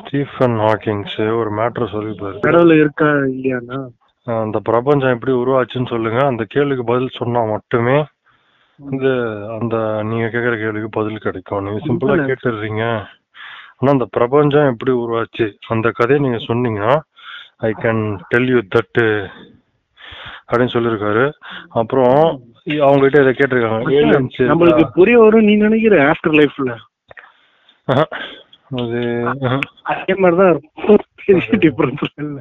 Stephen Hawkings ஒரு matter சொல்லியிருப்பாரு கடவுள் இருக்கா இல்லையாண்ணா அஹ் அந்த பிரபஞ்சம் எப்படி உருவாச்சுன்னு சொல்லுங்க அந்த கேள்விக்கு பதில் சொன்னா மட்டுமே இந்த அந்த நீங்க கேக்குற கேள்விக்கு பதில் கிடைக்கும் நீங்க சிம்பிளா இல்ல. கேட்டுடுறீங்க ஆனா அந்த பிரபஞ்சம் எப்படி உருவாச்சு அந்த கதையை நீங்க சொன்னீங்கன்னா I can tell you that அப்படின்னு சொல்லியிருக்காரு அப்புறம் அவங்க கிட்ட இதை கேட்டிருக்காங்க aliens இருக்கா? நம்மளுக்கு புரிய வரும் நீ நினைக்கிற ஆஃப்டர் லைஃப்ல ஆஹா. அது ஆஹா. அதே மாதிரிதான் இருக்கும் பெரிய டிஃபரன்ஸ் இல்ல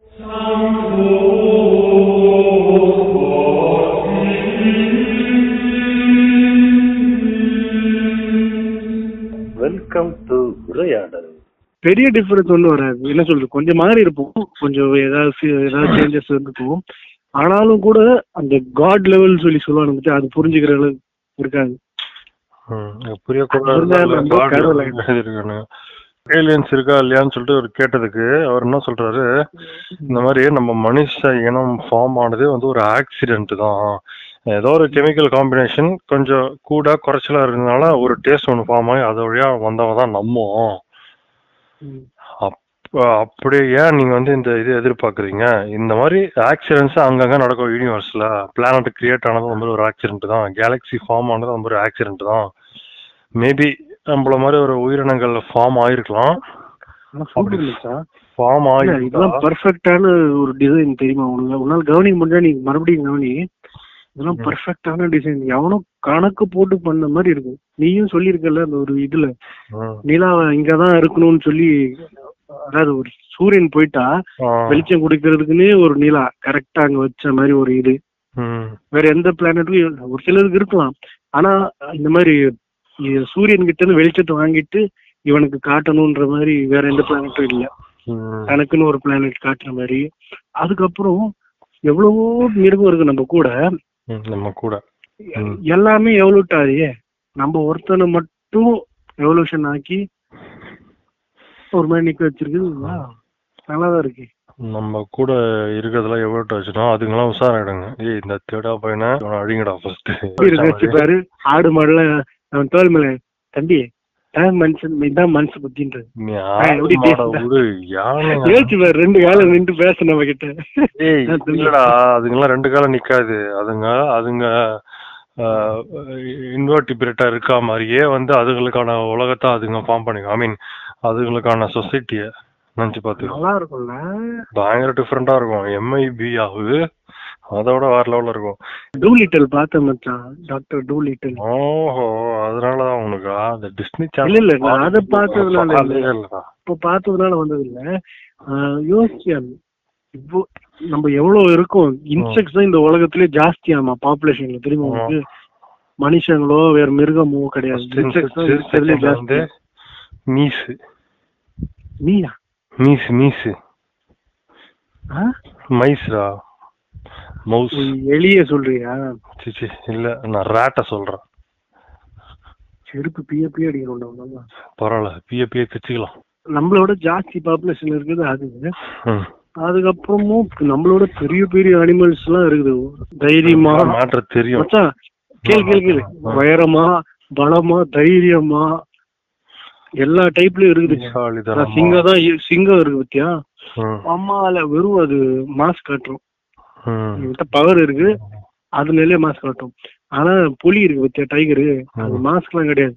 வெல்கம் டு உரையாடல் பெரிய டிஃபரன்ஸ் ஒன்றும் வராது என்ன சொல்றது கொஞ்சம் மாறி இருப்போம் கொஞ்சம் ஏதாவது சி- ஏதாவது சேஞ்சஸ் இருந்துக்கும் ஆனாலும் கூட அந்த காட் லெவல் சொல்லி சொல்லுவாங்க பத்தி அது புரிஞ்சுக்கிற அளவுக்கு இருக்காது ம், அது புரியக்கூடாது இருந்தாலும் நம்ம கடவுளை- ஏலியன்ஸ் இருக்கா இல்லையான்னு சொல்லிட்டு அவர் கேட்டதுக்கு அவர் என்ன சொல்றாரு இந்த மாதிரி நம்ம மனுஷ இனம் ஃபார்ம் ஆனதே வந்து ஒரு ஆக்சிடென்ட் தான் ஏதோ ஒரு கெமிக்கல் காம்பினேஷன் கொஞ்சம் கூட குறைச்சலா இருந்ததுனால ஒரு டேஸ்ட் ஒன்று ஃபார்ம் ஆகி அது வழியா வந்தவங்க தான் நம்புவோம் ம். அப்ப அப்படியே ஏன் நீங்க வந்து இந்த இது எதிர்பார்க்குறீங்க இந்த மாதிரி ஆக்சிடென்ட்ஸ் அங்கங்க நடக்கும் யூனிவர்ஸ்ல பிளானட் கிரியேட் ஆனது அந்த மாதிரி ஒரு ஆக்சிடென்ட் தான் கேலக்ஸி ஃபார்ம் ஆனது அந்த மாதிரி ஆக்சிடென்ட் தான் மேபி நம்மள மாதிரி ஒரு உயிரினங்கள் ஃபார்ம் ஆயிருக்கலாம் ஆனா சூப்பர் மச்சான். ஃபார்ம் இல்ல, இதெல்லாம் ஆகி பர்ஃபெக்டான ஒரு டிசைன் தெரியுமா உனக்கு உன்னால கவனிக்க முடிஞ்சா நீ மறுபடியும் கவனி இதெல்லாம் ம். பர்ஃபெக்டான டிசைன் எவனும் கணக்கு போட்டு பண்ண மாதிரி இருக்கும் நீயும் சொல்லியிருக்கல அந்த ஒரு இதுல நிலா இங்கதான் இருக்கணும்னு சொல்லி அதாவது ஒரு சூரியன் போயிட்டா வெளிச்சம் கொடுக்கறதுக்குன்னே ஒரு நிலா கரெக்டா அங்க வச்ச மாதிரி ஒரு இது வேற எந்த பிளானட்டும் ஒரு சிலருக்கு இருக்கலாம் ஆனா இந்த மாதிரி இ- சூரியன் கிட்ட இருந்து வெளிச்சத்தை வாங்கிட்டு இவனுக்கு காட்டணும்ன்ற மாதிரி வேற எந்த பிளானட்டும் இல்ல தனக்குன்னு ஒரு பிளானட் காட்டுற மாதிரி அதுக்கப்புறம் எவ்வளவோ மிருகம் இருக்கு நம்ம கூட நம்ம கூட ம். எல்லாமே எவலுட் ஆகுதே நம்ம ஒருத்தனை மட்டும் எவல்யூஷன் ஆக்கி ஒரு மாதிரி நிக்க வச்சிருக்கு நல்லாதான் இருக்கு நம்ம கூட இருக்கிறதெல்லாம் எவ்வளோ ஆச்சுன்னா அதுங்கெல்லாம் உஷாராயிடுங்க ஏய் இந்த தேடா பையனை இவனை அழிங்கடா ஃபர்ஸ்ட் எப்படி இருக்கு வச்சு பாரு ஆடு மாடுலாம் அவன் தோல் மேல தம்பி இதான் மனுஷன் இதான் மனசு புத்தின்றது நீ எப்படி ஆடு மாடை பேசுன? விடு யானை யோசிச்சு பாரு ரெண்டு காலம் நின்று பேச நம்ம கிட்ட ஏய் நான் தெரியும். இல்லடா அதுங்கெல்லாம் ரெண்டு காலம் நிக்காது அதுங்க அதுங்க இன்வெர்டிபிரேட்டா இருக்கா மாதிரியே வந்து அதுங்களுக்கான உலகத்தை அதுங்க ஃபார்ம் பண்ணிக்கும் ஐ மீன் அதுங்களுக்கான சொசைட்டிய நினைச்சு பாத்துக்கோ நல்லா இருக்கும்ல பயங்கர டிஃப்ரெண்டா இருக்கும் எம்ஐபி ஆகுது அதோட வேற லெவல்ல இருக்கும் டூ லிட்டில் பார்த்தேன் மச்சான் டாக்டர் டூ லிட்டில் ஓஹோ அதனாலதான் உனக்கு அந்த டிஸ்னி இல்ல, இல்ல, நான் அதை பார்த்ததுனால இல்ல. இல்லடா இப்போ பார்த்ததுனால வந்தது இல்ல ஆஹ் யோசிச்சேன் இப்போ நம்ம எவ்வளவு இருக்கோம் இன்செக்ட்ஸ் தான் இந்த உலகத்திலே ஜாஸ்தியாமா பாப்புலேஷன்ல தெரியுமா ஆமா. உங்களுக்கு மனுஷங்களோ வேற மிருகமோ கிடையாது இன்செக்ட்ஸ் தான் இருக்கிறதுலே வந்து ஜாஸ்தி மீசு நீயா மீசு மீசு ஆ? மைஸ்ரா மவுஸ் நீ எலிய சொல்றியா சிச்சி இல்ல நான் ரேட்ட சொல்றேன் செருப்பு பிய பிய அடிக்கணும் பரவாயில்ல பிய பிய தச்சுக்கலாம் நம்மளோட ஜாஸ்தி பாப்புலேஷன் இருக்குது அது ம். அதுக்கப்புறமும் நம்மளோட பெரிய பெரிய அனிமல்ஸ் எல்லாம் இருக்குது தைரியமா மேட்ரு தெரியும் மச்சான் கேளு கேளு கேளு உயரமா பலமா தைரியமா எல்லா டைப்லயும் இருக்குது புத்திசாலித்தனமா. சிங்கம் தான் இ- சிங்கம் இருக்கு பத்தியா ம், அம்மால வெறும் அது மாஸ் காட்டுறோம் ம், என்கிட்ட பவர் இருக்கு அதுனாலே மாஸ் காட்டும் ஆனா புலி இருக்கு பத்தியா டைகரு அது ம். மாஸ்க்லாம் கிடையாது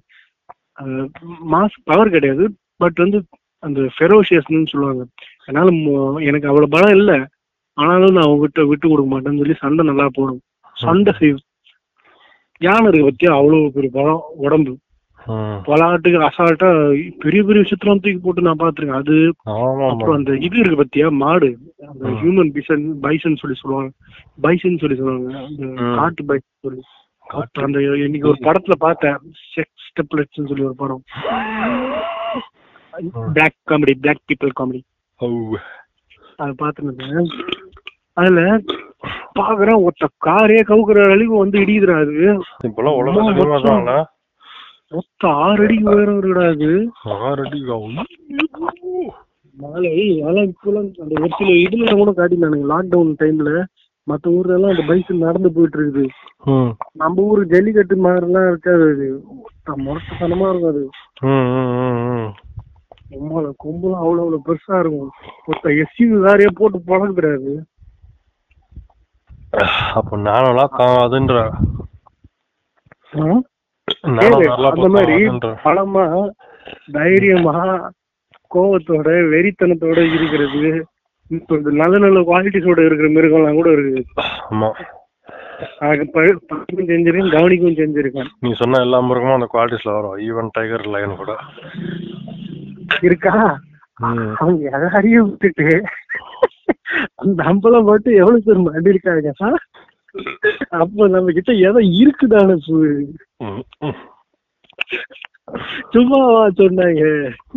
மாஸ் பவர் கிடையாது பட் வந்து அந்த ஃபெரோஷியஸ்னு சொல்லுவாங்க அதனால மு- எனக்கு அவ்வளவு பலம் இல்ல ஆனாலும் நான் அவங்ககிட்ட விட்டு கொடுக்க மாட்டேன்னு சொல்லி சண்டை நல்லா போடும் சண்டை செய்யும் யானை இருக்கு பத்தியா அவ்வளவு பெரிய பலம் உடம்பு ம். பலாட்டுக்கு அசால்ட்டா பெரிய பெரிய விஷயத்தெல்லாம் தூக்கி போட்டு நான் பாத்துருக்கேன் அது ஆமாமா. அப்புறம் அந்த இது இருக்கு பத்தியா மாடு அந்த ம். ஹியூமன் பிசன் பைசன் சொல்லி சொல்லுவாங்க பைசன் சொல்லி சொல்லுவாங்க அந்த ம். காட்டு பைசன் சொல்லி காட்டு. அப்புறம் அந்த இன்னைக்கு ஒரு படத்துல பார்த்தேன் செக்ஸ் ஸ்டெப்லெட்ஸ் சொல்லி ஒரு படம் black comedy black people comedy ஔ. அதை பார்த்துருந்தேன் அதுல பாக்குறேன் ஒருத்த காரே கவுக்குற அளவுக்கு வந்து இடிக்குதுடா அது இப்பெல்லாம் உலகம் அம்மா அதிகமா மச்சான். தான்ல? மொத்த ஆறு அடிக்கு உயரம் இருக்குடா அது ஆறு அடி ஆகும். மாலை அதெல்லாம் இப்பெல்லாம் அந்த ஒரு சில இதுல கூட காட்டினானுங்க லாக்டவுன் டைம்ல மத்த ஊர்ல எல்லாம் அந்த பைக் நடந்து போயிட்டு இருக்குது ம், நம்ம ஊர் ஜல்லிக்கட்டு மாதிரிலாம் இருக்காது அது மொரட்டுத்தனமா இருக்கும் அது ம், ம், ம், ம். கும்பல கும்பலம் அவ்வளவு அவ்வளவு பெருசா இருக்கும் ஒருத்த எஸ்யூ வேறைய போட்டு பழகுறாரு அப்ப நானெல்லாம் காதுன்ற கேளு, நானும் நல்லா அந்த மாதிரி பார்க்காதுன்ற பலமா தைரியமா கோவத்தோட வெறித்தனத்தோட இருக்கிறது இப்ப இந்த நல்ல நல்ல குவாலிட்டிஸோட இருக்கிற மிருகம்லாம் கூட இருக்குது ஆமா அது ப- பார்க்கவும் செஞ்சிருக்கேன் கவனிக்கவும் செஞ்சிருக்கேன் நீ சொன்ன எல்லா மிருகமும் அந்த குவாலிட்டிஸ்ல வரும் ஈவன் டைகர் லயன் கூட இருக்கா ம். அவங்க எல்லாரையும் விட்டுட்டு அந்த அம்பலம் மட்டும் எவ்வளவு பேர் மண்டி இருக்காங்க சார் அப்ப நம்ம கிட்ட ஏதோ இருக்குதானே சு ம், ம். சும்மாவா சொன்னாங்க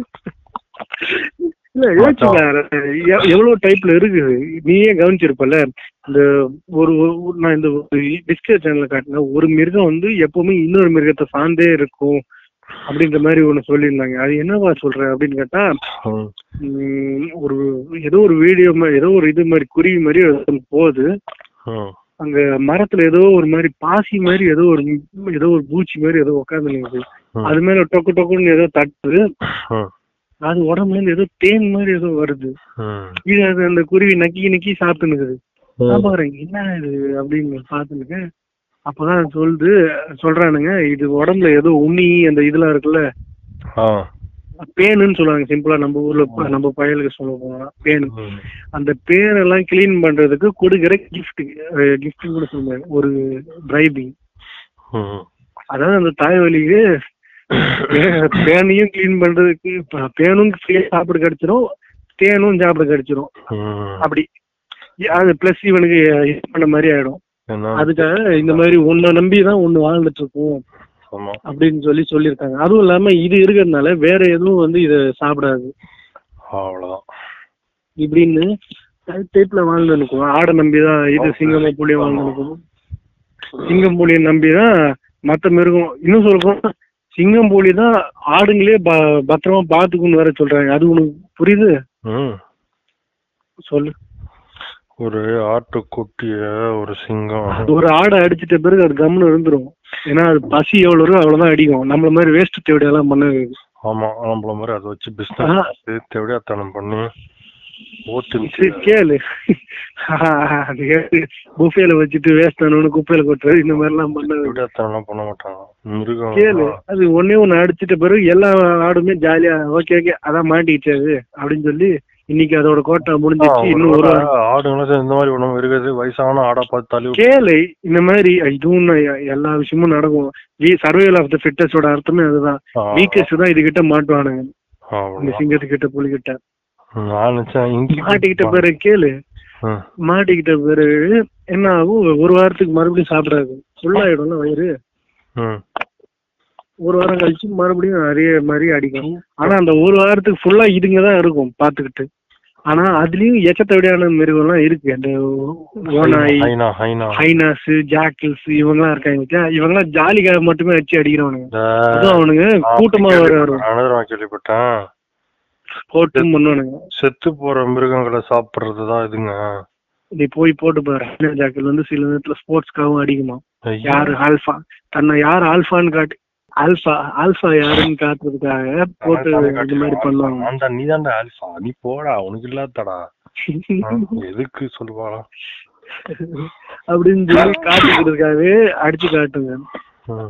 இல்ல யோசிச்சுங்க எ- எவ்வளவு டைப்ல இருக்குது நீயே கவனிச்சிருப்பல இந்த ஒரு ஒரு- நான் இந்த டிஸ்கஸ் சேனல்ல காட்டின ஒரு மிருகம் வந்து எப்பவுமே இன்னொரு மிருகத்தை சார்ந்தே இருக்கும் அப்படின்ற மாதிரி ஒண்ணு சொல்லியிருந்தாங்க அது என்னவா சொல்ற அப்படின்னு கேட்டா ம். உம், ஒரு ஏதோ ஒரு வீடியோ ஏதோ ஒரு இது மாதிரி குருவி மாதிரி ஒருத்தன் போகுது ம். அங்க மரத்துல ஏதோ ஒரு மாதிரி பாசி மாதிரி ஏதோ ஒரு ஏதோ ஒரு பூச்சி மாதிரி ஏதோ உட்காந்து நிக்குது ம். அது மேல டொக்கு டொக்குன்னு ஏதோ தட்டுது ம். அது உடம்புல இருந்து ஏதோ தேன் மாதிரி ஏதோ வருது ம். இது அது அந்த குருவி நக்கி நக்கி சாப்பிட்டுனுக்குது ம். நான் பாக்குறேன் என்ன இது அப்படின்னு பார்த்துனுக்கு அப்பதான் சொல்லுது சொல்றானுங்க இது உடம்புல ஏதோ உண்ணி அந்த இதெல்லாம் இருக்குல்ல ஆ. பேனுன்னு சொல்லுவாங்க சிம்பிளா நம்ம ஊர்ல ப- நம்ம பயலுக்கு சொல்ல போனா பேனு ம். அந்த பேனெல்லாம் கிளீன் பண்றதுக்கு கொடுக்குற கிஃப்ட் கிஃப்ட் கூட சொல்லுவாங்க ஒரு பிரைபிங் ம். அதாவது அந்த தாய்வழிக்கு பே- பேனையும் கிளீன் பண்றதுக்கு ப- பேனும் ஃப்ரீயா சாப்பிட கிடைச்சிரும் தேனும் சாப்பிட கிடைச்சிரும் ம். அப்படி இ- அது பிளஸ் இவனுக்கு இது பண்ண மாதிரி ஆயிடும் என்ன அதுக்காக இந்த மாதிரி ஒன்ன நம்பி தான் ஒண்ணு வாழ்ந்துட்டு இருக்கும் ஆமா அப்படின்னு சொல்லி சொல்லியிருக்காங்க அதுவும் இல்லாம இது இருக்கிறதுனால வேற எதுவும் வந்து இத சாப்பிடாது அவ்வளவுதான் இப்படின்னு டைப்ல வாழ்ந்து இருக்கும் ஆடை நம்பிதான் இது சிங்கம புளிய வாழ்ந்து இருக்கும் சிங்கம் புலியை நம்பிதான் மத்த மிருகம் இன்னும் சொல்றோம் சிங்கம் புலி தான் ஆடுங்களே ப- பத்திரமா பாத்துக்குன்னு வேற சொல்றாங்க அது உனக்கு புரியுது ம். சொல்லு ஒரு ஆட்டுக்குட்டிய ஒரு சிங்கம் ஒரு ஆடை அடிச்சிட்ட பிறகு அது கம்முன்னு இருந்துரும் ஏன்னா அது பசி எவ்வளவு இருக்கோ அவ்வளவுதான் அடிக்கும் நம்மள மாதிரி வேஸ்ட் தேவையெல்லாம் எல்லாம் பண்ண ஆமா நம்மள மாதிரி அதை வச்சு ஆ. பிசினஸ் தேவையாத்தனம் பண்ணி ஓட்டு சரி, கேளு அது புஃபேல வச்சுட்டு வேஸ்ட் ஆனவனு குப்பையில கொட்டுறது இந்த மாதிரி எல்லாம் பண்ண தேவையாத்தனம் பண்ண மாட்டாங்க மிருகம் கேளு அது ஒன்னே ஒண்ணு அடிச்சிட்ட பிறகு எல்லா ஆடுமே ஜாலியா ஓகே ஓகே அதான் மாட்டிக்கிச்சு அது அப்படின்னு சொல்லி இன்னைக்கு அதோட கோட்டை ஆ, முடிஞ்சிச்சு இன்னும் ஒரு ஒருவேளை ஆடுங்களும் சரி, இந்த மாதிரி ஒண்ணும் இருக்குது வயசான ஆடா பார்த்து தள்ளி விட்டு- கேளு இந்த மாதிரி இதுவும் நான் எ- எல்லா விஷயமும் நடக்கும் சர்வைவல் ஆஃப் த ஃபிட்டஸோட அர்த்தமே அதுதான் ஆ, வீக்கஸ்ட் தான் இது கிட்ட மாட்டுவானுங்க இந்த அவ்வளவுதான். சிங்கத்துக்கிட்ட புலிகிட்ட நான் நினைச்சேன் இங்க மாட்டிக்கிட்ட பிறகு கேளு ம். மாட்டிக்கிட்ட பிறகு என்ன ஆகும் ஒரு வாரத்துக்கு மறுபடியும் சாப்பிடாது ஃபுல்லாயிடும்ல வயிறு ம். ஒரு வாரம் கழிச்சு மறுபடியும் நிறைய மாதிரி அடிக்கும் ஆனா அந்த ஒரு வாரத்துக்கு ஃபுல்லா இதுங்க தான் இருக்கும் பாத்துக்கிட்டு ஆனா அதுலயும் எச்சத்தவடியான மிருகம்லாம் இருக்கு அந்த ஓனாய் ஹைனா ஹைனா ஹைனாஸ் ஜாக்கிள்ஸ் இவங்கெல்லாம் இருக்காங்க பாத்தியா? இவங்கெல்லாம் ஜாலிக்காக மட்டுமே வச்சு அடிக்கிறவனுங்க இந்த அதுவும் அவனுங்க கூட்டமா வர வரும் அனதர் நான் கேள்விப்பட்டேன் போட்டும் பண்ணுவானுங்க செத்து போற மிருகங்களை சாப்பிடுறதுதான் இதுங்க நீ போய் போட்டு பாரு ஹைனா ஜாக்கிள் வந்து சில நேரத்துல ஸ்போர்ட்ஸ்க்காகவும் அடிக்குமா ஐயோ. யாரு ஆல்பா தன்னை யார் ஆல்பான்னு காட்டி ஆல்பா ஆல்பா யாருன்னு காட்டுறதுக்காக போட்டு இந்த மாதிரி பண்ணுவாங்க நான் தான், நீதான்டா ஆல்பா நீ போடா உனக்கு இல்லாதடா எதுக்கு சொல்லுவாளா அப்படின்னு சொல்லி காட்டுக்கிறதுக்காகவே அடிச்சு காட்டுங்க ம்.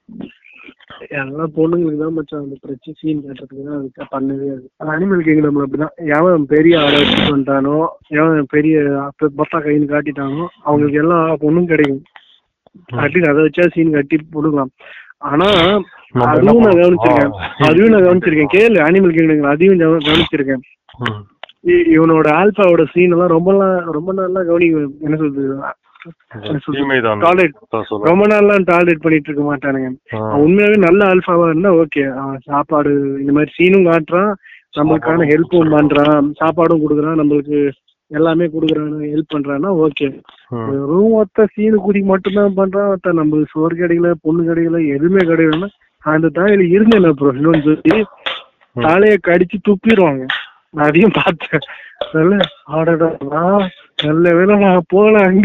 எல்லா பொண்ணுங்களுக்கு தான் மச்சான் அந்த பிரச்சனை சீன் காட்டுறதுக்கு தான் அதுக்கு பண்ணவே அது அனிமல் கிங்டம் அப்படிதான் எவன் பெரிய ஆளை வச்சு பண்ணிட்டானோ எவன் பெரிய பொத்தா கைன்னு காட்டிட்டானோ அவங்களுக்கு எல்லா பொண்ணும் கிடைக்கும் காட்டி அதை வச்சா சீன் கட்டி போடுக்கலாம் ஆனா நம்ம என்ன அதுவும் நான் பண்ணோம்? கவனிச்சிருக்கேன் ஆ. அதுவும் நான் கவனிச்சிருக்கேன் கேளு அனிமல் கிங்டம் அதையும் கவ- கவனிச்சிருக்கேன் ம். இ- இவனோட ஆல்பாவோட சீன் எல்லாம் ரொம்ப நாள் ரொம்ப நாளா கவனி என்ன சொல்றது என்ன சொல்றது? தீமைதான் Tolerate. அதான் சொல்றேன். ரொம்ப நாள்லாம் டாலரேட் பண்ணிட்டு இருக்க மாட்டானுங்க ஆ. அவன் உண்மையாவே நல்ல ஆல்பாவா இருந்தா ஓகே அவன் சாப்பாடு இந்த மாதிரி சீனும் காட்டுறான் நம்மளுக்கான ஹெல்ப்பும் பண்றான் சாப்பாடும் கொடுக்குறான் நம்மளுக்கு எல்லாமே கொடுக்குறான் ஹெல்ப் பண்றான்னா ஓகே ம். வெறும் ஒத்த சீனு குடி மட்டும்தான் பண்றான் ஒத்த நம்மளுக்கு சோறு கிடைக்கல பொண்ணு கிடைக்கல எதுவுமே கிடைக்கலன்னா அந்த தாயில இருந்தேன் அப்புறம் இன்னொன்னு சொல்லி தலைய கடிச்சு துப்பிடுவாங்க நான் அதையும் பார்த்தேன் நல்ல ஆடடா நான் நல்ல வேலை நான் போகல அங்க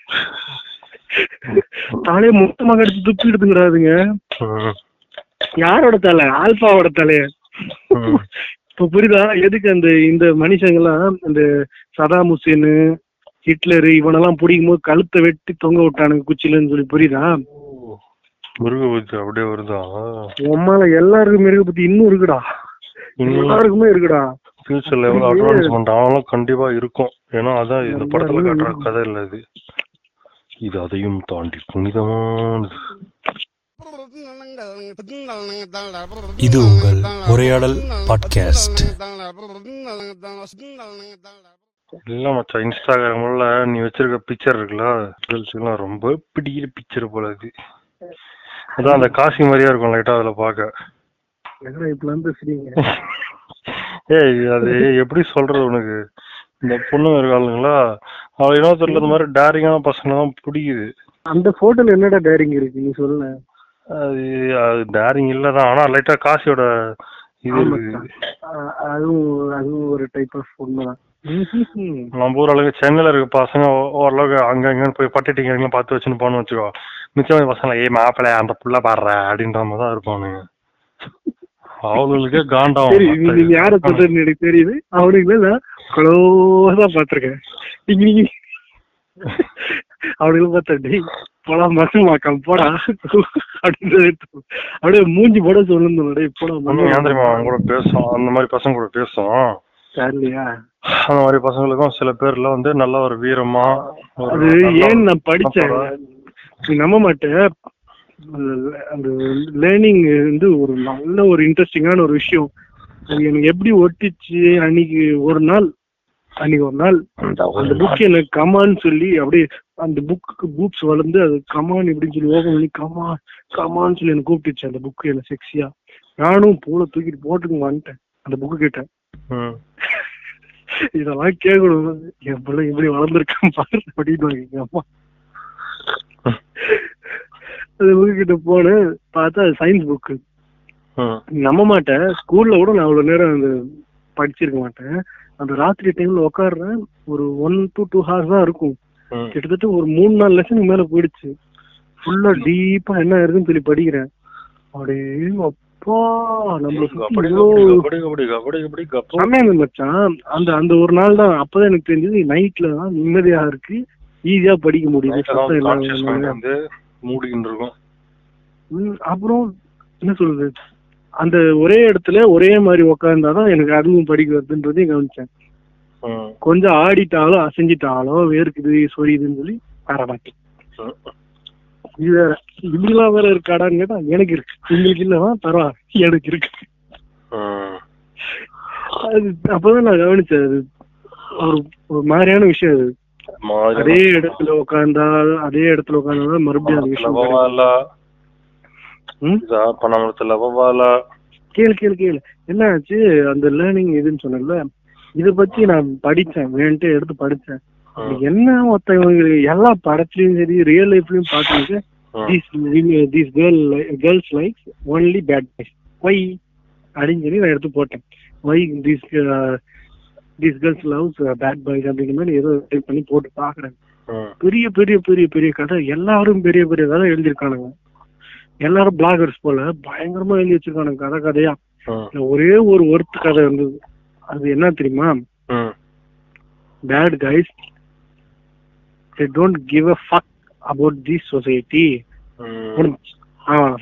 தலைய மொத்தமா கடிச்சு துப்பிடுதுங்கிறாதுங்க ம். யாரோட தலை ஆல்பாவோட தலைய ம். இப்ப புரியுதா எதுக்கு அந்த இந்த மனுஷங்கெல்லாம் அந்த சதாம் ஹுசேனு ஹிட்லரு இவனெல்லாம் பிடிக்கும் போது கழுத்தை வெட்டி தொங்க விட்டானுங்க குச்சிலன்னு சொல்லி புரியுதா மிருக பூஜை அப்படியே வருதா உம்மால எல்லாருக்கும் மிருக பத்தி இன்னும் இருக்குடா எல்லாருக்குமே இருக்குடா ஃபியூச்சர்ல எவ்வளவு அட்வான்ஸ்மெண்ட் ஆனாலும் கண்டிப்பா இருக்கும் ஏன்னா அதான் இந்த படத்துல காட்டுற கதை இல்ல இது இது அதையும் தாண்டி புனிதமானது இது உங்கள் உரையாடல் பாட்காஸ்ட் இல்ல மச்சான் இன்ஸ்டாகிராம்ல நீ வச்சிருக்க பிக்சர் இருக்குல்ல கேர்ள்ஸ்க்குலாம் ரொம்ப பிடிக்கிற பிக்சர் போல இது அதான் அந்த காசி மாதிரியா இருக்கும் லைட்டா அதுல பாக்க என்னடா இப்பெல்லாம் பேசுறீங்க ஏய் அது எப்படி சொல்றது உனக்கு இந்த பொண்ணு இருக்காளுங்களா அவ இன்னொருத்தர்ல இந்த மாதிரி டேரிங்கான பசங்க தான் பிடிக்குது அந்த போட்டோல என்னடா டேரிங் இருக்கு நீ சொல்ல அது அது டேரிங் இல்லதான் ஆனா லைட்டா காசியோட இது இருக்குது அ- அதுவும் அதுவும் ஒரு டைப் ஆஃப் உண்மைதான் நம்ம ஊர் அளவுக்கு சென்னையில இருக்க பசங்க ஓ- ஓரளவுக்கு அங்க இங்கன்னு போய் பட்டிட்டிங்க பார்த்து வச்சுன்னு போன்னு வச்சுக்கோ மிச்சம் பசங்க ஏய் மாப்பிள்ளை அந்த புள்ள பாடுற அப்படின்ற மாதிரி தான் இருப்பானுங்க அவளுக்கே சரி காண்டாவும் நீ நீங்க யார சொல்றதுன்னு எனக்கு தெரியுது அவனுக்கு நான் க்ளோஸா பாத்திருக்கேன் நீங்க நீங்க அவனுக்கு பார்த்தா டேய் போடா மசமாக்கம் போடா அப்படின்னு சொல்லிட்டு அப்படியே மூஞ்சி போட சொல்லணும் டேய் போடா ஒண்ணும் ஏன் தெரியுமா அவங்க கூட பேசும் அந்த மாதிரி பசங்க கூட பேசும் சரியா அந்த மாதிரி பசங்களுக்கும் சில பேர்ல வந்து நல்ல ஒரு வீரமா ஒரு அது நல்ல ஏன் நான் படிச்சேன் நீ நம்ப மாட்டேன் அந்த- அந்த லேர்னிங் வந்து ஒரு நல்ல ஒரு இன்ட்ரெஸ்டிங்கான ஒரு விஷயம் அது எனக்கு எப்படி ஒட்டிச்சு அன்னைக்கு ஒரு நாள் அன்னைக்கு ஒரு நாள் அந்த புக் எனக்கு கமான்னு சொல்லி அப்படியே அந்த புக்கு பூப்ஸ் வளர்ந்து அது கமான் இப்படின்னு சொல்லி ஓபன் பண்ணி கமான் கமான்னு சொல்லி எனக்கு கூப்பிட்டுச்சு அந்த புக்கு எனக்கு செக்ஸியா நானும் பூல தூக்கிட்டு போட்டுக்கு வந்துட்டேன் அந்த புக்கு கிட்ட ம். இதெல்லாம் கேட்கணும் என் பிள்ளை இப்படி வளர்ந்துருக்கான் பாரு அப்படின்னு எங்க அம்மா அந்த புக்கு கிட்ட போனேன் பார்த்தா அது சயின்ஸ் புக்கு ம். நம்ப மாட்டேன் ஸ்கூல்ல கூட நான் அவ்வளவு நேரம் அந்த படிச்சிருக்க மாட்டேன் அந்த ராத்திரி டைம்ல உட்காடுறேன் ஒரு ஒன் டு டூ ஹவர்ஸ் தான் இருக்கும் ம். கிட்டத்தட்ட ஒரு மூணு நாலு லெசனுக்கு மேல போயிடுச்சு ஃபுல்லா டீப்பா என்ன இருக்குன்னு சொல்லி படிக்கிறேன் அப்படியே அப்பா நம்மள சுத்தி கபடி இவ்வளோ கபடி கபடி கபடி கபடி கபடி சமயம் மச்சான் அந்த அந்த ஒரு நாள் தான் அப்பதான் எனக்கு தெரிஞ்சது நைட்ல தான் நிம்மதியா இருக்கு ஈஸியா படிக்க முடியுது நைட்ல சத்தம் தான் இல்லாம கான்சியஸ் மைண்ட் வந்து மூடிக்கிட்டு இருக்கும் ம், அப்புறம் என்ன சொல்றது அந்த ஒரே இடத்துல ஒரே மாதிரி உக்காந்தாதான் எனக்கு அதுவும் படிக்க வருதுன்றதையும் கவனிச்சேன் ம். கொஞ்சம் ஆடிட்டாலும் அசைஞ்சிட்டாலும் வேர்க்குது சொரியுதுன்னு சொல்லி வர மாட்டேன் ம். இது வேற இப்படிலாம் வேற இருக்காடான்னு கேட்டா எனக்கு இருக்கு உங்களுக்கு இல்லவா பரவாயில்ல எனக்கு இருக்கு ம். அது அப்பதான் நான் கவனிச்சேன் அது ஒரு ஒரு மாதிரியான விஷயம் அது மாதிரி அதே இடத்துல உட்கார்ந்தா அதே இடத்துல உட்கார்ந்தா மறுபடியும் அந்த விஷயம் கிடைக்கும். லவவால ம்? இதா பணமரத்து லவவால கேளு கேளு கேளு என்ன ஆச்சு அந்த லேர்னிங் இதுன்னு சொன்னேன்ல இத பத்தி நான் படிச்சேன் வேணுன்ட்டு எடுத்து படிச்சேன் ம். என்ன மொத்த இவங்க எல்லா படத்துலயும் சரி ரியல் லைஃப்லயும் பாத்துட்டு ம். These these girl girls like only bad boys why அப்படின்னு சொல்லி நான் எடுத்து போட்டேன் why these these girls loves bad boys அப்படிங்கிற மாதிரி ஏதோ டைப் பண்ணி போட்டு பாக்குறேன் ம். பெரிய பெரிய பெரிய பெரிய கதை எல்லாரும் பெரிய பெரிய கதை எழுதியிருக்கானுங்க எல்லாரும் பிளாகர்ஸ் போல பயங்கரமா எழுதி வச்சிருக்கானுங்க கதை கதையா ம். இதுல ஒரே ஒரு ஒருத்து கதை இருந்தது அது என்ன தெரியுமா ம். Bad guys they don't give a fuck about this society ம். அவன்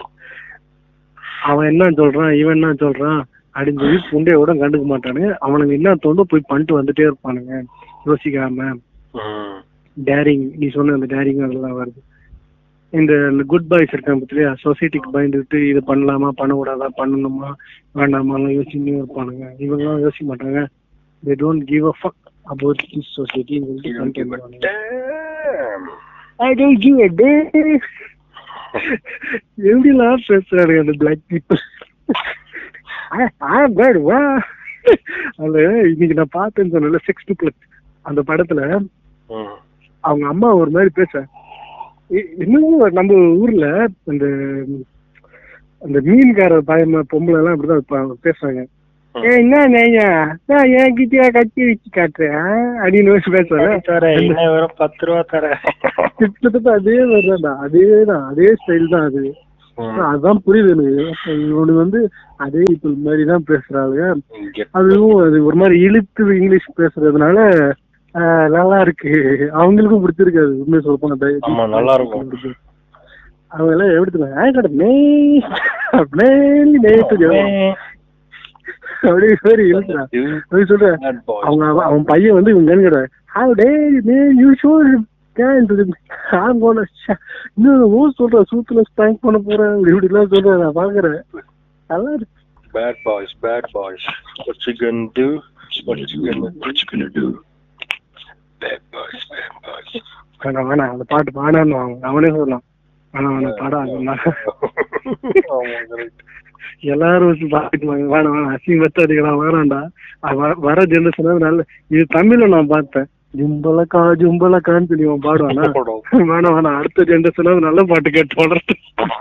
அவன் என்ன சொல்றான் இவன் என்ன சொல்றான் அப்படின்னு சொல்லி புண்டைய கூட கண்டுக்க மாட்டானுங்க அவனுங்க என்ன தோண்டோ போய் பண்ணிட்டு வந்துட்டே இருப்பானுங்க யோசிக்காம ம். டேரிங் நீ சொன்ன அந்த டேரிங் அதெல்லாம் வருது இந்த குட் பாய்ஸ் இருக்காங்க பத்தியா சொசைட்டிக்கு பயந்துட்டு இது பண்ணலாமா பண்ணக்கூடாதா பண்ணணுமா வேண்டாமா யோசிச்சுன்னே இருப்பானுங்க இவங்கெல்லாம் யோசிக்க மாட்டாங்க they don't give a fuck about this society ன்னு சொல்லிட்டு பண்ணிட்டு வந்துருவானுங்க. Damn. I don't give a damn. எப்படிலாம் பேசுறாரு அந்த பிளாக் பீப்புள் வா அதுல இன்னைக்கு நான் பார்த்தேன்னு சொன்னல சிக்ஸ் பிளஸ் அந்த படத்துல ம். அவங்க அம்மா ஒரு மாதிரி பேச இ- இன்னும் நம்ம ஊர்ல அந்த அந்த மீன்கார பயமா பொம்பளை எல்லாம் அப்படிதான் இருப்பாங்க, பேசுறாங்க ஏ என்ன நையா நான் என்கிட்டயா கட்டி வச்சு காட்டுறேன் அப்படின்னு பேசுறேன் தரேன் இன்னும் வெறும் பத்து ரூபா தரேன் கிட்டத்தட்ட அதே மாதிரிதான் அதே தான் அதே ஸ்டைல் தான் அது ம். அதுதான் புரியுது எனக்கு இவனுக்கு வந்து அதே இப்போ மாதிரி தான் பேசுறாங்க Get- அதுவும் அது ஒரு மாதிரி இழுத்து இங்கிலீஷ் பேசுறதுனால ஆஹ், நல்லா இருக்கு அவங்களுக்கும் பிடிச்சிருக்காது உண்மையை சொல்ல போனா ஆமா, நல்லா இருக்கும். அவங்க எல்லாம் எடுத்துக்கலாம் ஆயிக்கட மே மேலி நேத்து அப்படியே சரி இழுத்துறான் You அப்படி சொல்றேன் bad boy. அவங்க அவன் அவன் பையன் வந்து இவங்க கேட்க how day man you sure can நான் போன இன்னும் ஊர் சொல்றேன் சூத்துல ஸ்பேங்க் பண்ண போறேன் இப்படி இப்படி எல்லாம் சொல்றேன் நான் பாக்குறேன் நல்லா இருக்கு Bad boys, bad boys. What you gonna do? What you gonna What you gonna do? Bad boys, bad boys. வேணாம் வேணாம் அந்த பாட்டு பாடான்னு வாங்க அவனே சொல்லலாம் வேணாம் வேணாம் பாடாதுன்னா ஆமா, correct. எல்லாரும் வச்சு பாத்துட்டு வாங்க வேணாம் வேணாம் அசிங்க பத்தாதிக்கலாம் வேணாம்டா அது வ- வர ஜென்ரேஷன் நல்ல இது தமிழ்ல நான் பார்த்தேன் ஜும்பலக்கா ஜும்பலக்கான்னு சொல்லி அவன் பாடுவானா வேணாம் வேணாம் அடுத்த ஜென்ரேஷன் நல்ல பாட்டு கேட்டு வளர்த்து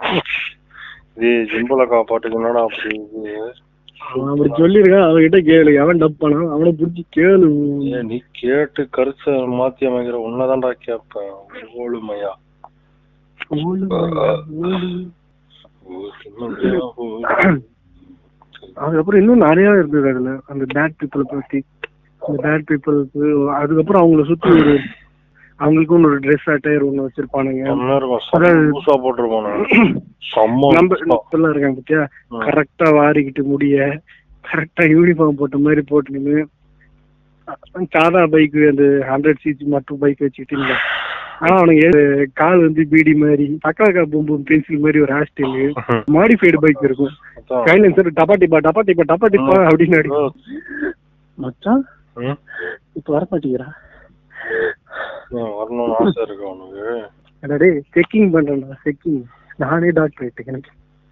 ஏய் ஜிம்பலக்கா பாட்டுக்கு என்னடா அப்படி இது? அவன் அப்படி சொல்லியிருக்கான் அவன்கிட்ட கேளு எவன் டப் பண்ணான் அவனை புடிச்சு கேளு ஏய், நீ கேட்டு கருத்தை மாத்தி அமைக்கிற உன்னதான்டா கேப்பேன் ஓளுமையா ஓடு மயிலா, ஓடு. ஓளுமையா, ஓடு. அதுக்கப்புறம் இன்னும் நிறைய இருந்தது அதுல அந்த பேட் பீப்புளை பத்தி அந்த பேட் பீப்புளுக்கு அதுக்கப்புறம் அவங்கள சுத்தி ஒரு அவங்களுக்கும் ஒரு ட்ரெஸ் அட்டையர் ஒண்ணு வச்சிருப்பானுங்க செம்மையா இருக்கும். செம்ம அதாவது- லூசா போட்டிருப்பானு. செம்ம நம்ம லூசா. இப்பெல்லாம் இருக்காங்க பத்தியா ம். கரெக்டா வாரிக்கிட்டு முடிய கரெக்டா யூனிஃபார்ம் போட்ட மாதிரி போட்டு நின்று சாதா பைக் அந்த ஹண்ட்ரட் சிசி மட்டும் பைக் வச்சுக்கிட்டு இல்ல ஆனா அவனுக்கு ஏ- கால் வந்து பீடி மாதிரி பக்காக்கா பூம்பு பென்சில் மாதிரி ஒரு ஹேர் ஸ்டைலு மாடிஃபைடு பைக் இருக்கும் அதான். சைலன்சர் டப்பா டிப்பா டப்பா டிப்பா டப்பா டிப்பா அப்படின்னு அடி மச்சான் ம். இப்ப வர மாட்டேங்கிறா ஏன் வரணும்னு ஆசை இருக்கு அவனுக்கு அடடே செக்கிங் பண்றேன்டா செக்கிங் நானே டாக்டர் ஆயிட்டேன் எனக்கு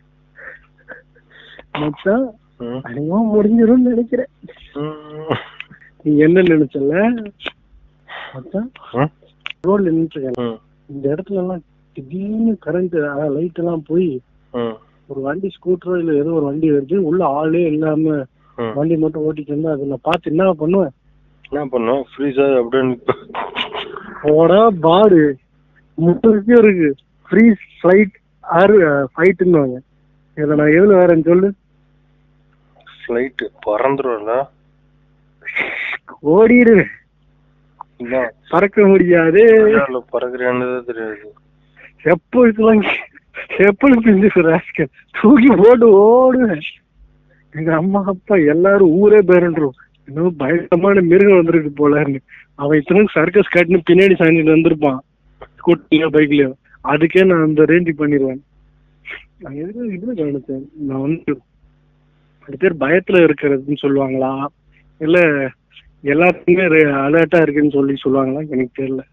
மச்சான் ம். அனைவா முடிஞ்சிரும்னு நினைக்கிறேன் ம். நீ என்ன நினைச்சல மச்சான் ம். ரோட்ல நின்றுருக்கேன் ம். இந்த இடத்துல எல்லாம் திடீர்னு கரண்ட் லைட் எல்லாம் போய் ம். ஒரு வண்டி ஸ்கூட்டரோ இல்ல ஏதோ ஒரு வண்டி வருது உள்ள ஆளே இல்லாம ம். வண்டி மட்டும் ஓட்டிட்டு இருந்தா அதை நான் பார்த்து என்ன பண்ணுவேன் என்ன பண்ணும் ஃப்ரீஸ் ஆகி அப்படியே நிப்ப. போடா பாடு முப்பது இருக்கு ஃப்ரீ ஃபிளைட் ஆறு ஃபைட்டுன்னு இதுல நான் எதுல வரேன்னு சொல்லு ஃப்ளைட் பறந்துரும்ல ஓடிடு இதான் பறக்க முடியாது கையால பறக்குறியான்னு தெரியாது எப்போ இதெல்லாம் எப்போ பிஞ்சு ராஸ்கல் தூக்கி போட்டு ஓடுவேன் எங்க அம்மா அப்பா எல்லாரும் ஊரே பேரன்றோம் இன்னும் பயங்கரமான மிருகம் வந்துருக்கு போலன்னு அவன் இத்தனை சர்க்கஸ் காட்டுன்னு பின்னாடி சாஞ்சிட்டு வந்திருப்பான் ஸ்கூட்டிலயோ பைக்லயோ அதுக்கே நான் அந்த ரேஞ்சு பண்ணிடுவேன் நான் எதுக்கு இதுல கவனிச்சேன் நான் வந்து அது பேர் பயத்துல இருக்கிறதுன்னு சொல்லுவாங்களா இல்ல எல்லாத்துக்குமே அலர்ட்டா இருக்குன்னு சொல்லி சொல்லுவாங்களா எனக்கு தெரியல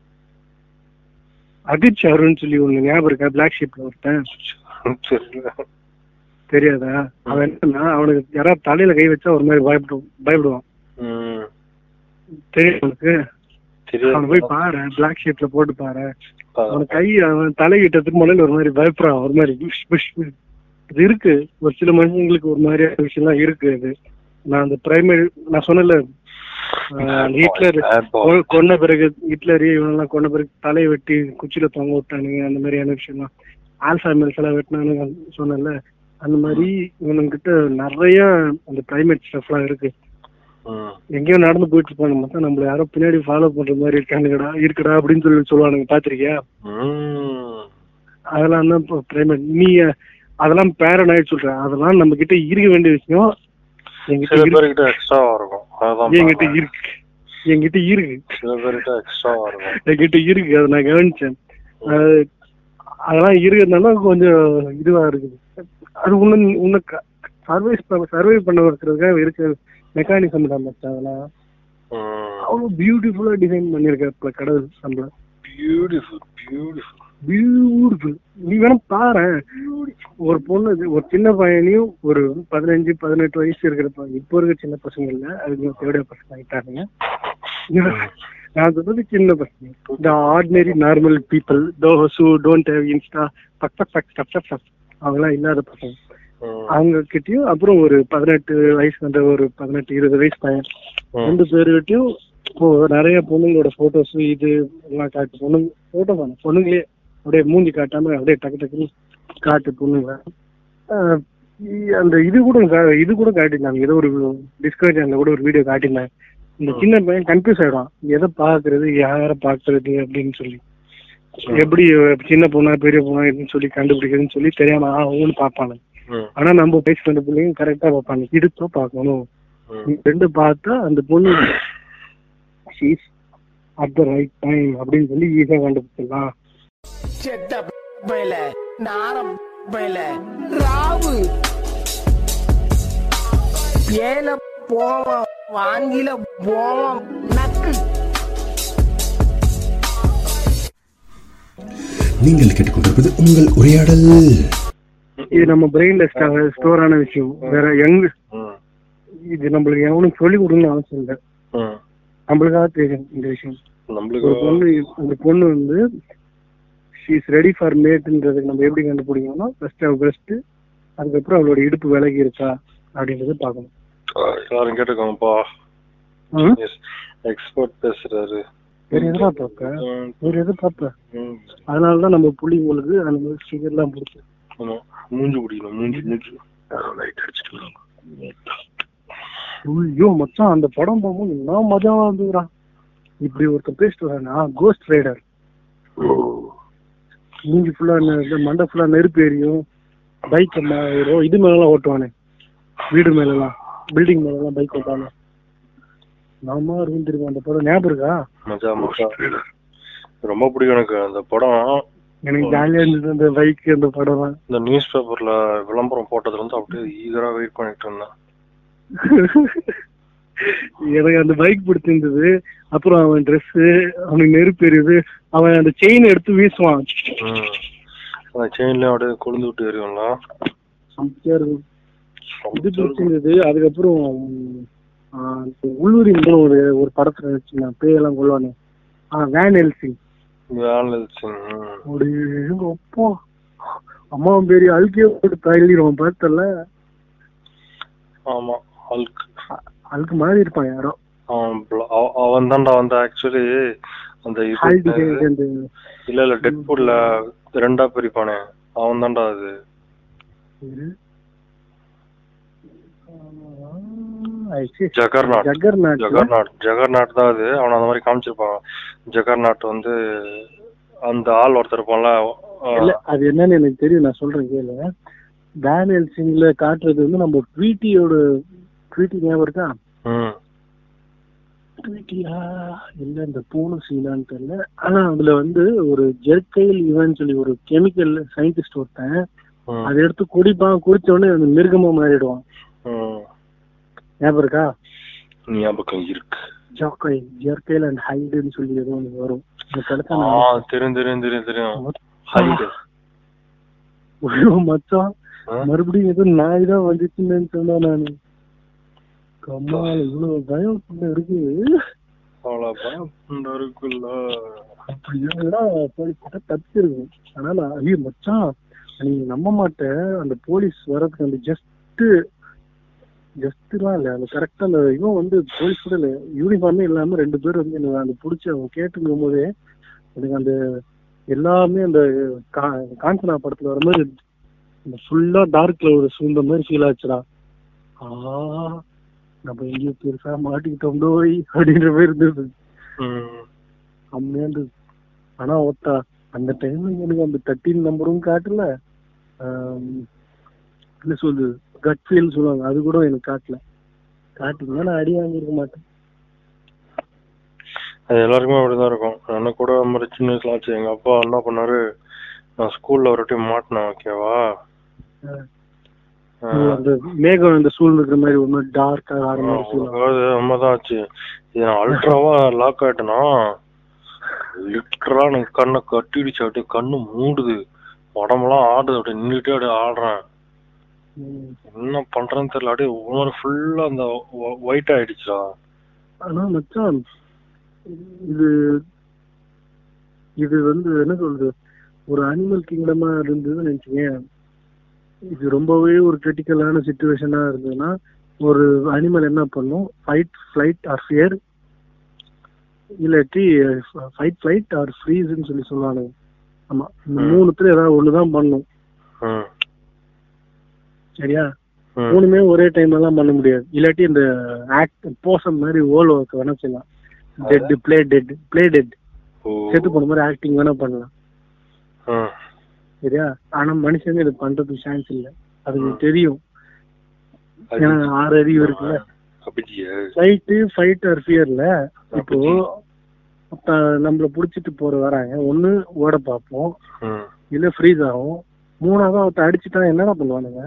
அஜித் ஷாருன்னு சொல்லி ஒண்ணு ஞாபகம் இருக்கா பிளாக் ஷீப்ல ஒருத்தன் தெரியல தெரியாதா அவன் என்னன்னா அவனுக்கு யாராவது தலையில கை வச்சா ஒரு மாதிரி பயப்படும் பயப்படுவான் ம். தெரியும் உனக்கு அவனை போய் தெரியாது பாரு பிளாக் ஷீட்ல போட்டு பாரு ஆ. அவன் கை அவன் தலைகிட்ட திரும்பினாலும் ஒரு மாதிரி பயப்படுறான் ஒரு மாதிரி புஷ் புஷ் புஷ். இது இருக்கு ஒரு சில மனுஷங்களுக்கு ஒரு மாதிரியான விஷயம்லாம் இருக்கு அது நான் அந்த பிரைமரி நான் சொன்னல ஹிட்லர் Bad boy. கொ- கொன்ன பிறகு ஹிட்லர் இவனெல்லாம் கொன்ன பிறகு தலையை வெட்டி குச்சியில தொங்க விட்டானுங்க அந்த மாதிரியான விஷயம்லாம் ஆல்ஃபா மெல்ஸ் எல்லாம் வெட்டினானுங்க சொன்னல அந்த மாதிரி இவனுங்கிட்ட நிறைய அந்த பிரைமேட் ஸ்டஃப்லாம் இருக்கு ம். எங்கேயோ நடந்து போயிட்டு இருப்பாங்க மொத்தம் நம்மள யாரோ பின்னாடி ஃபாலோ பண்ற மாதிரி இருக்கானுங்கடா இருக்குடா அப்படின்னு சொல்லி சொல்லுவானுங்க பாத்திருக்கியா ம். அதெல்லாம் தான் இப்போ பிரைமேட் நீ அதெல்லாம் பேரனாய்டு சொல்ற அதெல்லாம் நம்ம கிட்ட இருக்க வேண்டிய விஷயம் என்கிட்ட சில இருக்கு பேர்கிட்ட எக்ஸ்ட்ராவா இருக்கும் அதான் என்கிட்ட பாருங்க. இருக்கு என்கிட்ட இருக்கு சில பேர்கிட்ட எக்ஸ்ட்ராவா இருக்கும் என்கிட்ட இருக்கு அதை நான் கவனிச்சேன் அது அதெல்லாம் இருக்கிறதுனால கொஞ்சம் இதுவா இருக்குது அது உன்ன உன்னை சர்வைஸ் சர்வை பண்ண வைக்கிறதுக்காக இருக்க மெக்கானிசம் தான் மச்சான் அதெல்லாம் ம். அவ்வளவு பியூட்டிஃபுல்லா டிசைன் பண்ணிருக்க கடவுள் நம்மள பியூட்டிஃபுல் பியூட்டிஃபுல் பியூட்டிஃபுல் நீ வேணா பாரு ஒரு பொண்ணு ஒரு சின்ன பையனையும் ஒரு பதினஞ்சு பதினெட்டு வயசு இருக்கிற ப- இப்போ இருக்க சின்ன பசங்க இல்ல அதுக்கு தேவையான பசங்க ஆயிட்டாங்க நான் சொல்றது சின்ன பசங்க இந்த ordinary normal people those who don't have Insta பக் பக் பக் டப் டப் டப் அவங்களாம் இல்லாத பசங்க அவங்க கிட்டயும் அப்புறம் ஒரு பதினெட்டு வயசு வந்த ஒரு பதினெட்டு இருபது வயசு பையன் ரெண்டு பேருக்கிட்டையும் இப்போ நிறைய பொண்ணுங்களோட போட்டோஸ் இது எல்லாம் காட்டு பொண்ணுங்க போட்டோ தானே பொண்ணுங்களே அப்படியே மூஞ்சி காட்டாம அப்படியே டக்கு டக்குன்னு காட்டு பொண்ணுங்க ஆஹ் இ- அந்த இது கூட கா- இது கூட காட்டியிருந்தாங்க ஏதோ ஒரு டிஸ்கவரி சேனல்ல கூட ஒரு வீடியோ காட்டியிருந்தாங்க இந்த சின்ன பையன் கன்ஃபியூஸ் ஆயிடும் எதை பாக்குறது யார பாக்குறது அப்படின்னு சொல்லி எப்படி சின்ன பொண்ணா பெரிய பொண்ணா இதுன்னு சொல்லி கண்டுபிடிக்கிறதுன்னு சொல்லி தெரியாம அவங்களும் பார்ப்பாங்க ம், ஆனா நம்ம வயசு வந்த பிள்ளைங்க கரெக்டா பார்ப்பாங்க இடுப்ப பார்க்கணும் ம். ரெண்டு பார்த்தா அந்த பொண்ணு she's at the right time அப்படின்னு சொல்லி ஈஸியா கண்டுபிடிச்சிடலாம் செத்த பயல நாரம் பயல ராவு ஏல போவோம் வாங்கில போவோம் நக்கு நீங்கள் கேட்டுக்கொண்டிருப்பது உங்கள் உரையாடல் இது நம்ம பிரெயின்ல ஸ்டோர் ஆன விஷயம் வேற எங்க ம், இது நம்மளுக்கு எவனும் சொல்லி கொடுக்கணும்னு அவசியம் இல்லை ம். நம்மளுக்காக தெரியும் இந்த விஷயம் நம்மளுக்கு ஒரு பொண்ணு அந்த பொண்ணு வந்து ஷீஸ் ரெடி ஃபார் மேட்ன்றதுக்கு நம்ம எப்படி கண்டுபிடிக்கணும்னா ஃபர்ஸ்ட் அவ பெஸ்ட் அதுக்கப்புறம் அவளோட இடுப்பு விலகி இருக்கா அப்படின்றத பார்க்கணும் எல்லாரும் கேட்டுக்கோங்கப்பா ம்? எக்ஸ்பர்ட் பேசுறாரு வேற எதுனா பார்ப்ப ம், வேற எது பார்ப்ப ம். அதனாலதான் நம்ம புள்ளிங்களுக்கு அந்த மாதிரி ஸ்டிக்கர் எல்லாம் பிடிச்சி ஆமா மூஞ்சி குடிக்கணும் மூஞ்சி மூஞ்சி லைட் அடிச்சுட்டு ஐயோ மச்சான் அந்த படம் போகும்போது என்ன மஜாவா இருந்துதுடா இப்படி ஒருத்தர் பேசிட்டு வரானா கோஸ்ட் ரைடர் மூஞ்சி ஃபுல்லா மண்டை ஃபுல்லா நெருப்பு எரியும் பைக் இது மேலாம் ஓட்டுவானே வீடு மேலலாம் பில்டிங் மேலலாம் பைக் ஓட்டானே நாம இருக்கும் தெரியுமா அந்த படம் ஞாபகம் இருக்கா மஜா மஜா ரொம்ப பிடிக்கும் எனக்கு அந்த படம் எனக்கு ஜாலியா இருந்தது அந்த பைக் அந்த படம் இந்த நியூஸ் பேப்பர்ல விளம்பரம் போட்டதுல இருந்து அப்படியே ஈகரா வெயிட் பண்ணிட்டு இருந்தேன் எனக்கு அந்த பைக் பிடிச்சிருந்தது அப்புறம் அவன் Dress அவனுக்கு நெருப்பு எரியுது அவன் அந்த செயின் எடுத்து வீசுவான் ம். அந்த செயின்லயும் அப்படியே கொழுந்து விட்டு எரியும்ல செம்மையா இருக்கும் இது பிடிச்சிருந்தது அதுக்கப்புறம் ஆஹ், உள்வரின் ஒரு ஒரு படத்துல நடிச்சிருந்தான் பேயெல்லாம் கொள்வானே ஆஹ் வேன் எல்சிங் வேலை இருந்துச்சு. ம். ஒரு எங்க அப்பா அம்மாவும் பெரிய அழுக்கிய போட்டு தள்ளிடுவான் பார்த்தல ஆமா ஹல்க் அழுக்கு மாதிரி இருப்பான் யாரோ அவன் bla- அவ- அவன் தான்டா வந்து ஆக்சுவலி அந்த ஹால்டி இது அந்த இல்ல இல்ல டெட்புட்ல ரெண்டா பிரிப்பானே அவன் தான்டா அது ஜகர்நாட் ஜகர்நாட் ஜகர்நாட் ஜகர்நாட் தான் அது அவன் அந்த மாதிரி காமிச்சிருப்பான் ஜகர்நாட் வந்து அந்த ஆள் ஒருத்தர் இருப்பான்ல இல்ல அது என்னன்னு எனக்கு தெரியும் நான் சொல்றேன் கேளு டேனியல் சிங்ல காட்டுறது வந்து நம்ம ட்வீட்டியோட ட்வீட்டி ஞாபகம் இருக்கா ம் ட்வீட்டியா இல்ல இந்த பூனை சீனான்னு தெரியல ஆனா அதுல வந்து ஒரு ஜெர்கைல் இவன் சொல்லி ஒரு கெமிக்கல் சயின்டிஸ்ட் ஒருத்தன் ம், அதை எடுத்து குடிப்பான் குடிச்ச உடனே அந்த மிருகமா மாறிடுவான் ம். ஞாபகம் இருக்கா ஞாபகம் இருக்கு ஜாக்கை ஜெர்கைல் அண்ட் ஹைடுன்னு சொல்லி ஏதோ ஒன்று வரும் இந்த ஆ படத்தை தெரியும் தெரியும் தெரியும் தெரியும் நான் ஹைடு ஐயோ மச்சான் ஆ? மறுபடியும் ஏதோ நாய் தான் வந்துச்சுன்னு சொன்னா நானு கம்மால இவ்வளவு பயம் உள்ள இருக்கு அவ்வளவு பயம் இருக்குல்ல அப்படின்னா போலீஸ் தப்பிச்சிருக்கும் ஆனா நான் ஐயோ மச்சான் நீ நம்ப மாட்டேன் அந்த போலீஸ் வர்றதுக்கு அந்த ஜஸ்ட் ஜஸ்ட்லாம் இல்ல அந்த கரெக்டா அந்த இவன் வந்து போலீஸ் கூட இல்ல யூனிஃபார்மே இல்லாம ரெண்டு பேர் வந்து எனக்கு அந்த புடிச்சு அவங்க கேட்டுக்கும் போதே எனக்கு அந்த எல்லாமே அந்த கா- காஞ்சனா படத்துல வர மாதிரி இந்த ஃபுல்லா டார்க்ல ஒரு சூழ்ந்த மாதிரி ஃபீல் ஆச்சுடா ஆ நம்ம எங்கேயும் பெருசா மாட்டிக்கிட்டோம் டோய் அப்படின்ற மாதிரி இருந்தது ம். செம்மையா இருந்தது ஆனா ஒத்தா அந்த டைம்ல எனக்கு அந்த தட்டின் நம்பரும் காட்டல ஆம், என்ன சொல்லுது கட் ஃபீல் சொல்லுவாங்க அது கூட எனக்கு காட்டல காட்டிங்கன்னா நான் அடி வாங்கியிருக்க மாட்டேன் அது எல்லாருக்குமே அப்படிதான் இருக்கும் எனக்கு கூட அந்த மாதிரி சின்ன வயசுல ஆச்சு எங்க அப்பா என்ன பண்ணாரு நான் ஸ்கூல்ல ஒரு டைம் மாட்டினேன் ஓகேவா அந்த மேகம் அந்த சூழ் இருக்கிற மாதிரி ஒரு மாதிரி டார்க்கா ஆற மாதிரி feel ஆகும். அதாவது உண்மைதான் ஆச்சு இது நான் அல்ட்ராவா லாக் ஆயிட்டேனா லிட்டரா எனக்கு கண்ணை கட்டிடுச்சு அப்படியே கண்ணு மூடுது உடம்பெல்லாம் ஆடுது அப்படியே நின்றுட்டே அப்படியே ஆடுறேன் ம். என்ன பண்றேன்னு தெரியல அப்படியே ஒரு ஃபுல்லா அந்த ஒயிட் ஆயிடுச்சுடா ஆனா மச்சான் இது இது வந்து என்ன சொல்றது ஒரு அனிமல் கிங்டமா இருந்ததுன்னு நினைச்சீங்க இது ரொம்பவே ஒரு கிரிட்டிக்கலான சுச்சுவேஷனா இருந்ததுன்னா ஒரு அனிமல் என்ன பண்ணும் ஃபைட் ஃபிளைட் ஆர் ஃபியர் இல்லாட்டி ஃபைட் ஃபிளைட் ஆர் ஃப்ரீஸ்ன்னு சொல்லி சொல்லுவானுங்க ஆமா இந்த ம். மூணுத்துல ஏதாவது ஒண்ணுதான் பண்ணும் ம் சரியா ம் மூணுமே ஒரே டைம்ல எல்லாம் பண்ண முடியாது இல்லாட்டி இந்த ஆக்ட் போசம் மாதிரி ஓல் ஒர்க் வேணா செய்யலாம் dead play dead play dead ஓ செத்து போன மாதிரி ஆக்டிங் வேணா பண்ணலாம் ம் சரியா ஆனா மனுஷங்க இது பண்றதுக்கு சான்ஸ் இல்ல அதுக்கு தெரியும் ஏன்னா ஆறு அறிவு இருக்குல்ல அபிஜியா ஃபைட்டு ஃபைட் ஆர் ஃபியர்ல இப்போ இப்ப நம்மள புடிச்சிட்டு போற வராங்க ஒண்ணு ஓட பார்ப்போம் ம் இல்ல ஃப்ரீஸ் ஆகும் மூணாவது அவத்த அடிச்சுட்டா என்னடா பண்ணுவானுங்க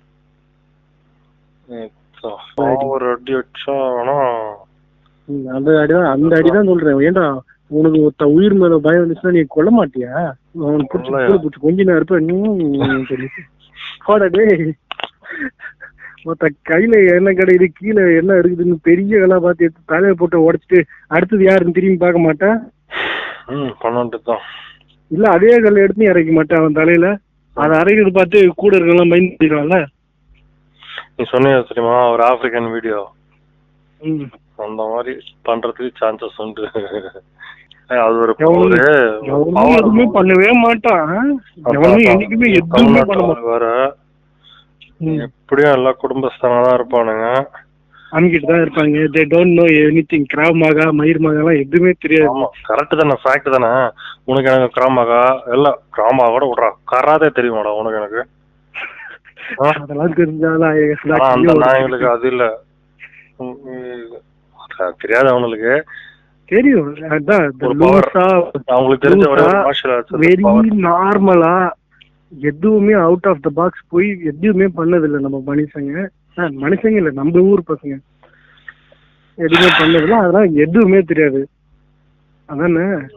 ஒரு அடி அடிச்சா ஆனா ம், அந்த அடிதான் அந்த அடிதான் சொல்றேன் ஏன்டா உனக்கு ஒருத்த உயிர் மேல பயம் வந்துச்சுன்னா நீ கொல்ல மாட்டியா அவன் பிடிச்சி கொல்லையா? கூட பிடிச்சி கொஞ்ச நேரம் இருப்ப நீ சொல்லி போடா டேய் ஒருத்த கையில என்ன கிடையாது கீழே என்ன இருக்குதுன்னு பெரிய கலா பார்த்து எடுத்து தலையை போட்டு உடைச்சிட்டு அடுத்தது யாருன்னு திரும்பி பார்க்க மாட்டேன் ம் பண்ணாட்டு தான் இல்ல அதே கல்ல எடுத்து நீ இறக்க மாட்டேன் அவன் தலையில அதை அரைக்கிறது பார்த்து கூட இருக்கலாம் பயந்துடுவான்ல நீ சொன்னீங்க தெரியுமா ஒரு ஆப்பிரிக்கன் வீடியோ ம் அந்த மாதிரி பண்றதுக்கு சான்சஸ் உண்டு அது ஒரு எவனும் ஒரு எவனும் power எதுவுமே பண்ணவே மாட்டான் எவனும் என்னைக்குமே எதுவுமே பண்ண மாட்டான் தமிழ்நாட்டுல வேற ம். எப்படியும் எல்லா குடும்பஸ்தானா தான் இருப்பானுங்க அங்கிட்டு தான் இருப்பாங்க they don't know anything கிராவ் மகா மயிர் மகாலாம் எதுவுமே தெரியாது ஆமா கரெக்ட் தானே ஃபேக்ட் தானே உனக்கு எனக்கு கிராமகா எல்லாம் கிராமா கூட விட்றா கராதே தெரியுமாடா உனக்கு எனக்கு ஆ? அதெல்லாம் தெரிஞ்சாலும் ஆனா அந்த நாய்களுக்கு அது இல்ல உம், உம், அது தெரியாது அவனுக்கு தெரியும் அதான் ஒரு power. லூசா அவங்களுக்கு தெரிஞ்ச ஒரே லூசா, மார்ஷல் ஆர்ட்ஸ் வெரி நார்மலா எதுவுமே அவுட் ஆஃப் த பாக்ஸ் போய் எதுவுமே பண்ணது இல்ல நம்ம மனுஷங்க ஆ, மனுஷங்க இல்ல நம்ம ஊர் பசங்க எதுவுமே பண்ணதில்ல அதெல்லாம் எதுவுமே தெரியாது அதானே